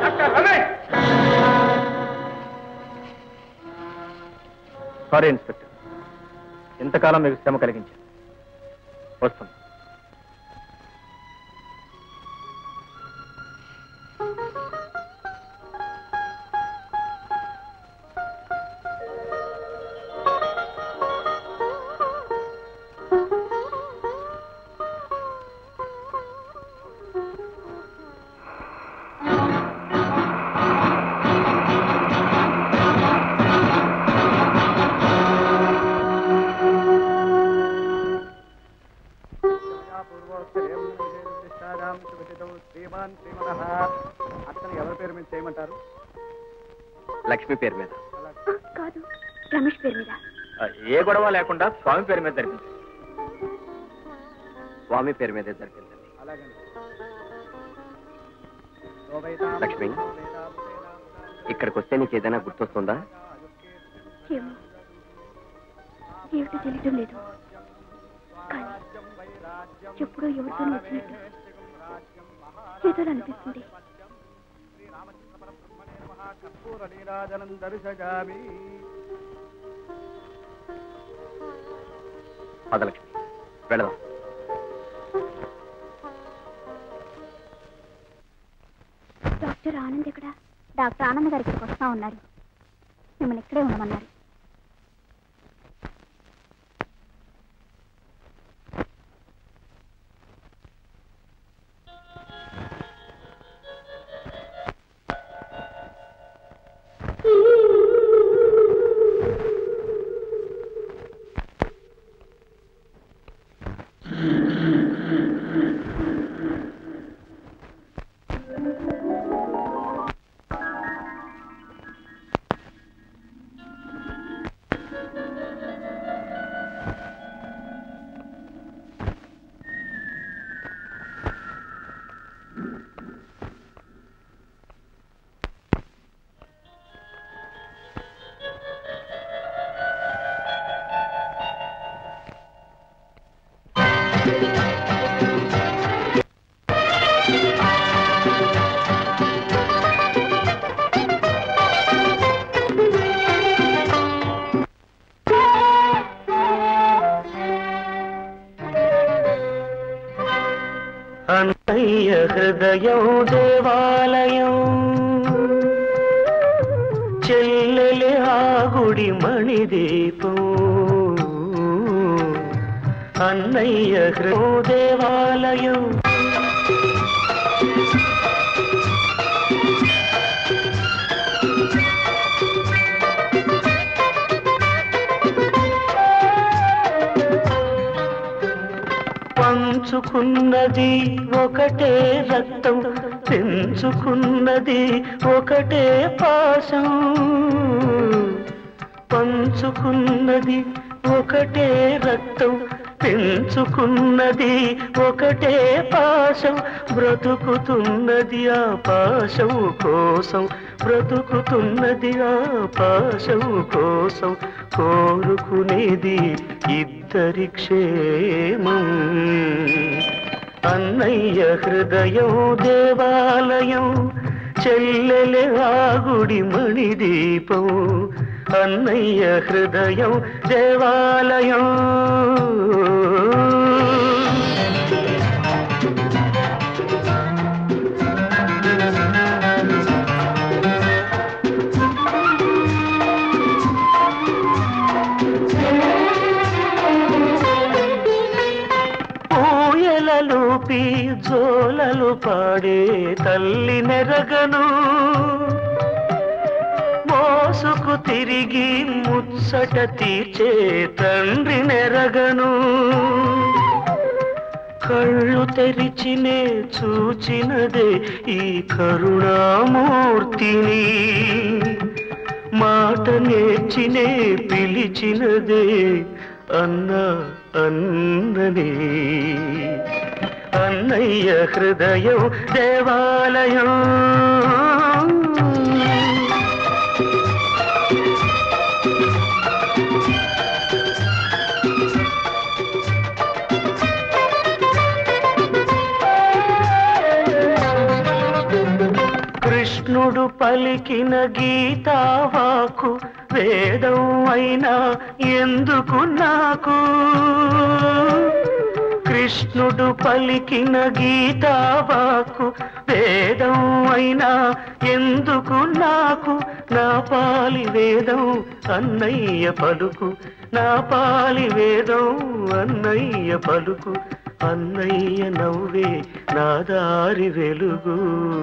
Sorry inspector ఇంతకాలం మీకు శ్రమ కలిగించాను వస్తుంది అతను ఎవరి పేరు మీద చేయమంటారు లక్ష్మి పేరు మీద కాదు రమేష్ పేరు మీద ఆ, ఏ గొడవ లేకుండా స్వామి పేరు మీద జరిపింది స్వామి పేరు మీదే జరిపిందండి అలాగే లక్ష్మి ఇక్కడికి వస్తే నీకు ఏదైనా గుర్తొస్తుందా ఏమో ఏమిటో తెలియటం లేదు కానీ ఎప్పుడో ఎవరితో వచ్చినట్టు ఏదో అనిపిస్తుంది కర్పూర నీరాజనం దర్శయామి పద లక్ష్మి వెళదాం డాక్టర్ ఆనంద్ ఎక్కడ డాక్టర్ ఆనంద్ గారి ఇక్కడికి వస్తా ఉన్నారు మిమ్మల్ని ఇక్కడే ఉండమన్నారు అన్నయ్య హృదయం దేవాలయం చెల్లెలి ఆ గుడి మణిదీపం అన్నయ్య హృదయం దేవాలయం పంచుకున్నది ఒకటే రక్తం పెంచుకున్నది ఒకటే పాశం పంచుకున్నది ఒకటే రక్తం పెంచుకున్నది ఒకటే పాశం బ్రతుకుతున్నది ఆ పాశం కోసం బ్రతుకుతున్నది ఆ పాశం కోసం కోరుకునేది ఇద్దరి క్షేమం అన్నయ్య హృదయం దేవాలయం చెల్లెలే ఆ గుడి మణిదీపం అన్నయ్య హృదయం దేవాలయం ఊయలలూపి జోలలు పాడే తల్లి నెరగను మోసుకు తిరిగి ముచ్చట తీర్చే తండ్రి నెరగను కళ్ళు తెరిచినే చూచినదే ఈ కరుణామూర్తిని మాట నేర్చినే పిలిచినదే అన్న అన్నని అన్నయ్య హృదయం దేవాలయం కృష్ణుడు పలికిన గీతావాకు వేదం అయినా ఎందుకు నాకు కృష్ణుడు పలికిన గీతావాకు వేదం అయినా ఎందుకు నాకు నా పాలి వేదం అన్నయ్య పలుకు నా పాలి వేదం అన్నయ్య పలుకు అన్నయ్య నవ్వే నా దారి వెలుగు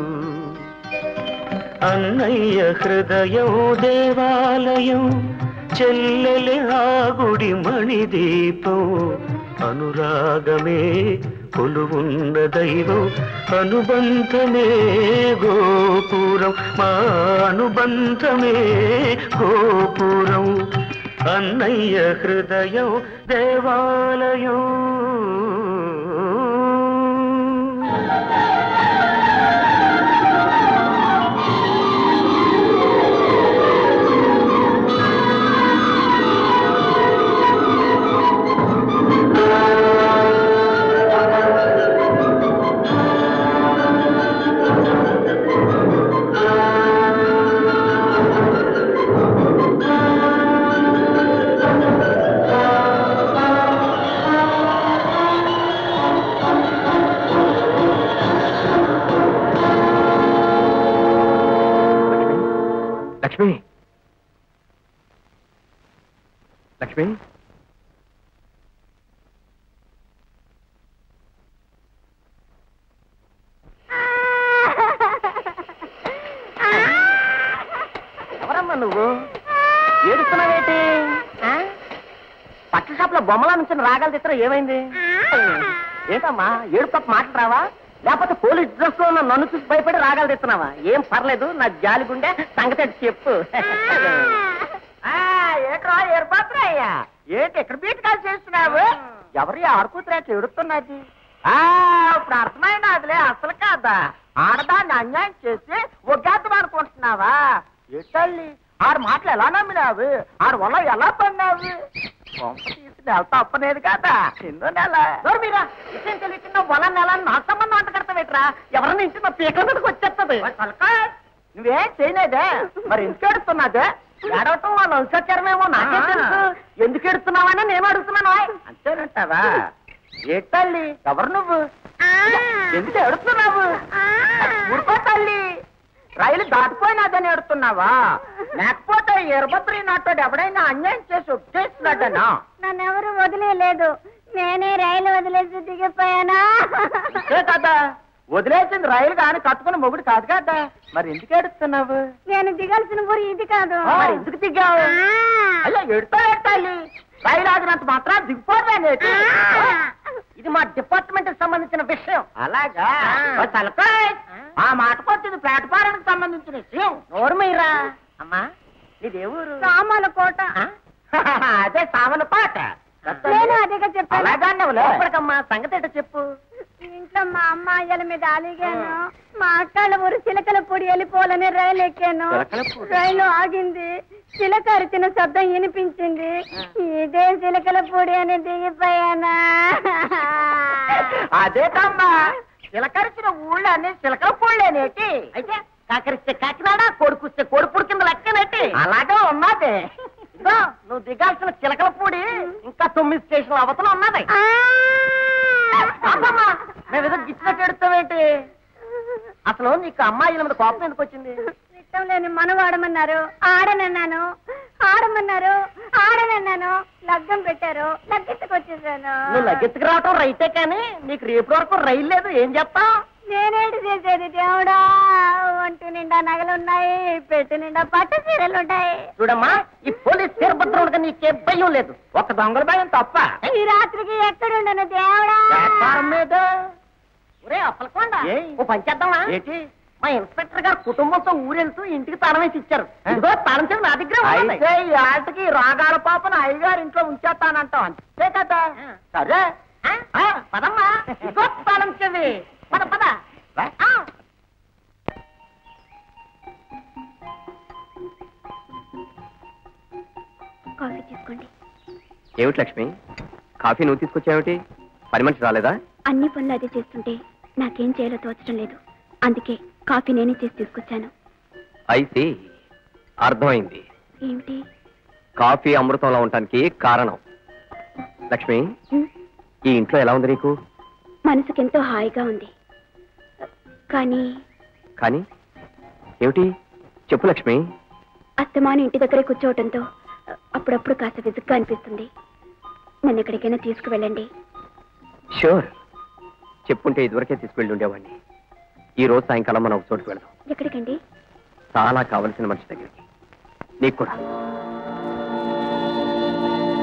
అన్నయ్య హృదయం దేవాలయం చెల్లెలి ఆ గుడి మణిదీపం అనురాగమే కొలువున్న దైవం అనుబంధమే గోపురం మా అనుబంధమే గోపురం అన్నయ్య హృదయం దేవాలయం లక్ష్మి లక్ష్మి ఎవరమ్మా నువ్వు ఏడుస్తున్నావేటి ఆ? పట్ల షాప్ లో బొమ్మలా నుంచి రాగాలు తెత్తరా ఏమైంది ఏంటమ్మా ఏడు తప్ప మాటలు రావా లేకపోతే పోలీస్ డ్రెస్ లో ఉన్న నన్ను చూసి భయపడి రాగాలు తెస్తున్నావా ఏం పర్లేదు నా జాలి గుండె సంగతి అటు చెప్పు ఆ, ఏట్రా ఏర్పాత్రా అయ్యా ఏంటి ఎక్కడ బీట్ కాల్ చేస్తున్నావు ఎవరి ఆడుకుతురా ఎడుతున్నది ఆ ఇప్పుడు అర్థమైనా అదిలే అసలు కాదా ఆడదాన్ని అన్యాయం చేసి ఒగ్గేద్దాం అనుకుంటున్నావా ఎట్టల్లి ఆడు మాటలు ఎలా నమ్మినావు ఆడు వల్ల ఎలా పడినావు కొంప తీసి నెల తప్పనేది కదా ఎన్నో నెల ఎవరు మీరా విషయం తెలియకుండా వల నెల నాకు సంబంధం అంట కడతావేట్రా ఎవరన్నా ఇంటి నా పీకల మీదకి వచ్చేస్తుంది నువ్వేం చేయలేదే మరి ఎందుకు ఎడుతున్నదే ఏడవటం వాళ్ళు వంశోచ్చారమేమో నాకే తెలుసు ఎందుకు ఎడుతున్నావని నేను అడుగుతున్నాను అంతేనంటావా ఏ తల్లి ఎవరు నువ్వు ఎందుకు ఎడుతున్నావు ఊరుకో తల్లి రైలు దాటిపోయినాదని ఎడుతున్నావా లేకపోతే ఎరబత్రి నాటోడు ఎవడైనా అన్యాయం చేసి ఒప్పేసినట్టనా నన్నెవరు వదిలేదు నేనే రైలు వదిలేసి దిగిపోయానా అంతే కదా వదిలేసింది రైలు కానీ కట్టుకున్న మొగుడు కాదు కదా మరి ఎందుకు ఎడుతున్నావు నేను దిగాల్సిన ఊరు ఇది కాదు మరి ఎందుకు దిగావు అయ్యో ఎడుతా ఎట్టాలి రైలు ఆగినంత మాత్రం దిగిపోలేనేటి ఇది మా డిపార్ట్మెంట్ కి సంబంధించిన విషయం అలాగా ఓ తలకాయ్ ఆ మాటకొచ్చి ఇది ప్లాట్ఫారానికి సంబంధించిన విషయం నోరు మీరా అమ్మా నీదే ఊరు సామాల కోట ఆ? అదే సామల పాట నేను అదేగా చెప్పాను అలాగా నువ్వు లోపలికమ్మా సంగతి ఏంటో చెప్పు ఇంట్లో మా అమ్మాయిల మీద అలిగాను మా అక్కల ఊరు చిలకల పొడి వెళ్ళిపోవాలని రైలు ఎక్కాను చిలకలపూడి? రైలు ఆగింది చిలక అరిచిన శబ్దం వినిపించింది ఇదే చిలకల పొడి అని దిగిపోయానా అదేటమ్మా చిలకరిచిన ఊళ్ళో అన్ని చిలకల పూళ్ళేనేటి అయితే కాకరిస్తే కాకినాడ కొడుకుస్తే కొడుపుడు కింద లెక్కనేటి అలాగే ఉన్నది ఇదో నువ్వు దిగాల్సిన చిలకల పూడి ఇంకా తొమ్మిది స్టేషన్ల అవతల ఉన్నది ఆ! ఆపమ్మా, మేము ఏదో గిచ్చినట్టు ఎడుతావేంటి అసలు నీకు అమ్మాయిల మీద కోపం ఎందుకు వచ్చింది ఇష్టం లేని మనవాడమన్నారు ఆడనన్నాను ఆడమన్నారు ఆడనన్నాను లగ్గం పెట్టారు లగ్గెత్తుకొచ్చేసాను నువ్వు లగ్గెత్తుకు రావటం రైతే కానీ నీకు రేపు వరకు రైలు లేదు ఏం చెప్తావు నేనేంటి చేసేది దేవుడా ఒంటి నిండా నగలున్నాయి పెట్టి నిండా పట్టు చీరలు ఉంటాయి చూడమ్మా ఈ పోలీస్ తీరభద్రుడిగా నీకే భయం లేదు ఒక దొంగల భయం తప్ప ఈ రాత్రికి ఎక్కడుండను దేవుడా వ్యాపారం మీద ఒరే అప్పలకొండ ఏయ్? ఓ పని చేద్దామా ఏంటి మా ఇన్స్పెక్టర్ గారు కుటుంబంతో ఊరెళ్తూ ఇంటికి తాళం వేసి ఇచ్చారు ఇదిగో తాళం చెవి నా దగ్గర ఉన్నది. అయితే ఈ ఆటకి రాగాల పాపను అయ్యగారు ఇంట్లో ఉంచేస్తానంటాం అంతే కదా సరే ఆ? ఆ, పదమ్మా ఇదిగో తాళం చెవి పద పద ఆ. కాఫీ తీసుకోండి ఏమిటి లక్ష్మి కాఫీ నువ్వు తీసుకొచ్చావేమిటి పని మనిషి రాలేదా అన్ని పనులు అదే చేస్తుంటే నాకేం చేయాలో తోచడం లేదు అందుకే కాఫీ నేనే చేసి తీసుకొచ్చాను అయితే అర్థమైంది ఏమిటి కాఫీ అమృతంలో ఉండటానికి కారణం లక్ష్మి ఉమ్, ఈ ఇంట్లో ఎలా ఉంది నీకు మనసుకెంతో హాయిగా ఉంది కానీ కానీ ఏమిటి చెప్పు లక్ష్మి అస్తమాను ఇంటి దగ్గరే కూర్చోవటంతో అప్పుడప్పుడు కాస్త విసుగ్గా అనిపిస్తుంది నన్ను ఎక్కడికైనా తీసుకువెళ్ళండి షూర్ చెప్పుంటే ఇదివరకే తీసుకెళ్ళి ఉండేవాడిని ఈ రోజు సాయంకాలం మనం ఒక చోటుకు వెళ్దాం ఎక్కడికండి చాలా కావలసిన మనిషి దగ్గరికి నీకు కూడా